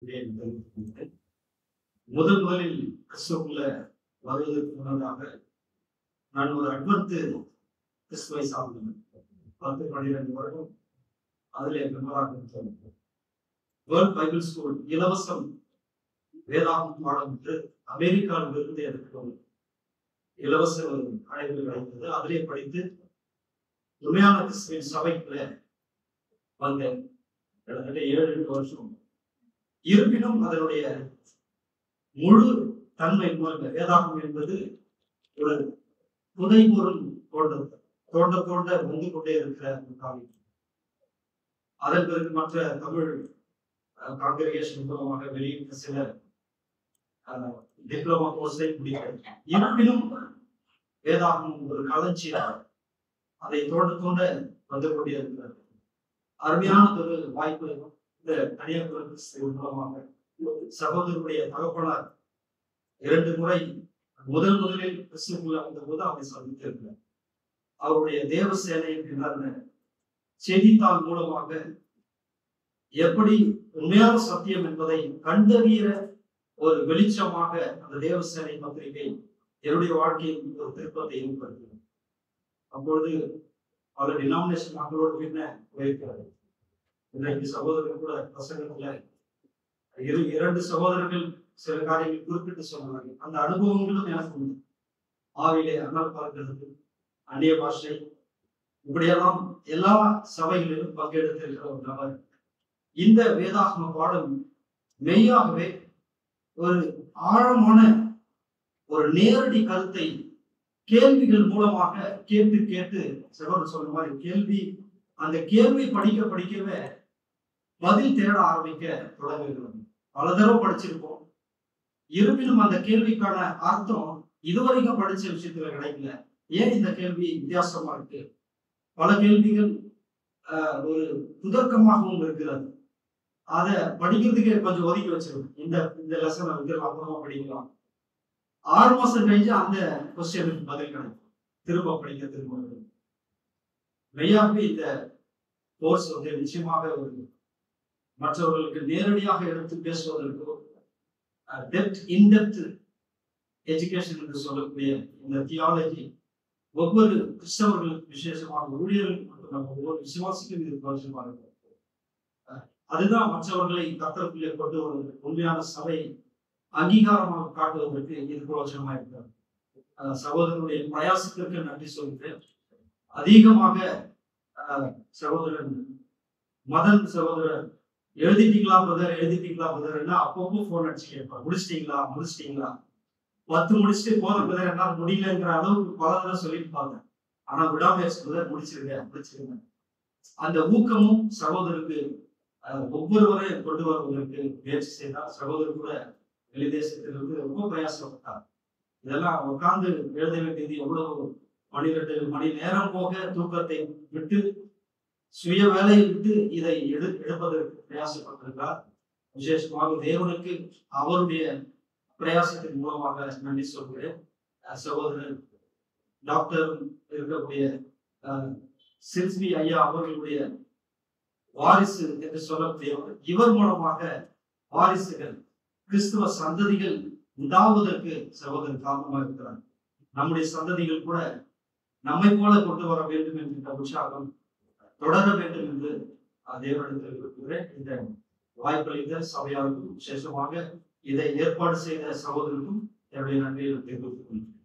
நன்றியை தெரிவித்துக் கொள்கிறேன் முதல் முதலில் கிறிஸ்துவுக்குள்ள வருவதற்கு முன்னதாக நான் ஒரு அட்வர்த்து கிறிஸ்துவை சார்ந்தவன் பத்து பன்னிரண்டு வருடம் அதிலே மெம்பராக இருந்தேன் வேர்ல்ட் பைபிள் ஸ்கூல் இலவசம் வேதாகம் பாடம் என்று அமெரிக்காவிலிருந்து எனக்கு ஒரு இலவச ஒரு அழைப்பு கிடைத்தது அதிலே படித்து உண்மையான கிறிஸ்துவின் சபைக்குள்ள வந்தேன் கிட்டத்தட்ட ஏழு எட்டு வருஷம் இருப்பினும் அதனுடைய முழு தன்மை மூலம் வேதாகம் என்பது ஒரு புதை பொருள் தோன்ற தோண்ட தோண்ட வந்து கொண்டே இருக்கிற ஒரு காவியம் அதன் பிறகு மற்ற தமிழ் காங்கிரிகேஷன் மூலமாக வெளியிட்ட சில டிப்ளமா கோர்ஸை முடிக்கிறேன் இருப்பினும் வேதாகம் ஒரு களஞ்சியம் அதை தோண்ட தோண்ட வந்து கொண்டே இருக்கிறது அருமையான ஒரு வாய்ப்பு இந்த கன்னியாகுமரி கிறிஸ்துவின் மூலமாக சகோதரருடைய தகப்பனார் இரண்டு முறை முதல் முதலில் கிறிஸ்துக்குள்ள வந்தபோது அவரை சந்தித்திருக்கிறார் அவருடைய தேவ சேனையின் செய்தித்தாள் மூலமாக எப்படி உண்மையான சத்தியம் என்பதை கண்டறிய ஒரு வெளிச்சமாக அந்த தேவசேனை பத்திரிகை என்னுடைய வாழ்க்கையில் ஒரு திருப்பத்தை ஏற்படுத்தியது அப்பொழுது பல டினாமினேஷன் மக்களோடு பின்ன போயிருக்கிறாரு இன்றைக்கு சகோதரர்கள் கூட பிரசங்கத்துல இரு இரண்டு சகோதரர்கள் சில காரியங்கள் குறிப்பிட்டு சொன்னார்கள் அந்த அனுபவங்களும் எனக்கு உண்டு ஆவிலே அண்ணல் பார்க்கிறது அந்நிய பாஷை இப்படியெல்லாம் எல்லா சபைகளிலும் பங்கெடுத்திருக்கிற ஒரு நபர் இந்த வேதாகம பாடம் மெய்யாகவே ஒரு ஆழமான ஒரு நேரடி கருத்தை கேள்விகள் மூலமாக கேட்டு கேட்டு சிவர் சொன்ன மாதிரி கேள்வி அந்த கேள்வி படிக்க படிக்கவே பதில் தேட ஆரம்பிக்க தொடங்குகிறது பல தடவை படிச்சிருப்போம் இருப்பினும் அந்த கேள்விக்கான அர்த்தம் இதுவரைக்கும் படிச்ச விஷயத்துல கிடைக்கல ஏன் இந்த கேள்வி வித்தியாசமா இருக்கு பல கேள்விகள் ஒரு புதர்க்கமாகவும் இருக்கிறது அதை படிக்கிறதுக்கு கொஞ்சம் ஒதுக்கி வச்சிருக்கோம் இந்த இந்த லெசனை வந்து அப்புறமா படிக்கலாம் ஆறு மாசம் கழிஞ்சு அந்த கொஸ்டினுக்கு பதில் கிடைக்கும் திரும்ப படிக்க திரும்ப மெய்யாகவே இந்த கோர்ஸ் வந்து நிச்சயமாக ஒரு மற்றவர்களுக்கு நேரடியாக எடுத்து பேசுவதற்கோ டெப்த் இன்டெப்த் எஜுகேஷன் என்று சொல்லக்கூடிய இந்த தியாலஜி ஒவ்வொரு கிறிஸ்தவர்களுக்கு விசேஷமாக ஊழியர்களுக்கு மட்டும் ஒவ்வொரு விசுவாசிக்கும் இது பிரயோஜனமாக இருக்கும் அதுதான் மற்றவர்களை கத்தருக்குள்ளே கொண்டு ஒரு உண்மையான சபை அங்கீகாரமாக காட்டுவதற்கு இது பிரயோஜனமா இருக்கிறது சகோதரனுடைய பிரயாசத்திற்கு நன்றி சொல்கிறேன் அதிகமாக சகோதரன் மதன் சகோதரர் எழுதிட்டீங்களா பிரதர் எழுதிட்டீங்களா பிரதர்னா அப்பப்போ போன் அடிச்சு கேட்பார் முடிச்சிட்டீங்களா முடிச்சிட்டீங்களா பத்து முடிச்சுட்டு போன பிரதர் என்னால முடியலங்கிற அளவுக்கு பல தடவை சொல்லியிருப்பாங்க ஆனா விடாமேஸ் பிரதர் முடிச்சிருங்க முடிச்சிருங்க அந்த ஊக்கமும் சகோதரருக்கு ஒவ்வொருவரையும் கொண்டு வருவதற்கு முயற்சி செய்தார் சகோதரர் கூட வெளிதேசத்திலிருந்து ரொம்ப பிரயாசப்பட்டார் இதெல்லாம் உட்கார்ந்து எழுத வேண்டியது எவ்வளவு பனிரெண்டு மணி நேரம் போக தூக்கத்தை விட்டு சுய வேலையை விட்டு இதை எடு எடுப்பதற்கு பிரயாசப்பட்டிருக்கிறார் விசேஷமாக தேவனுக்கு அவருடைய பிரயாசத்தின் மூலமாக நன்றி சொல்கிறேன் சகோதரர் டாக்டர் இருக்கக்கூடிய சில்ஸ்பி ஐயா அவர்களுடைய வாரிசு என்று சொல்லக்கூடியவர் இவர் மூலமாக வாரிசுகள் கிறிஸ்துவ சந்ததிகள் உண்டாவதற்கு சகோதரர் காரணமாக இருக்கிறார் நம்முடைய சந்ததிகள் கூட நம்மை போல கொண்டு வர வேண்டும் என்கின்ற உற்சாகம் தொடர வேண்டும் என்று தேவனிடத்தில் இருக்கிறேன் இந்த வாய்ப்பளித்த சபையாருக்கும் விசேஷமாக இதை ஏற்பாடு செய்த சகோதரருக்கும் என்னுடைய நன்றியை தெரிவித்துக் கொள்கிறேன்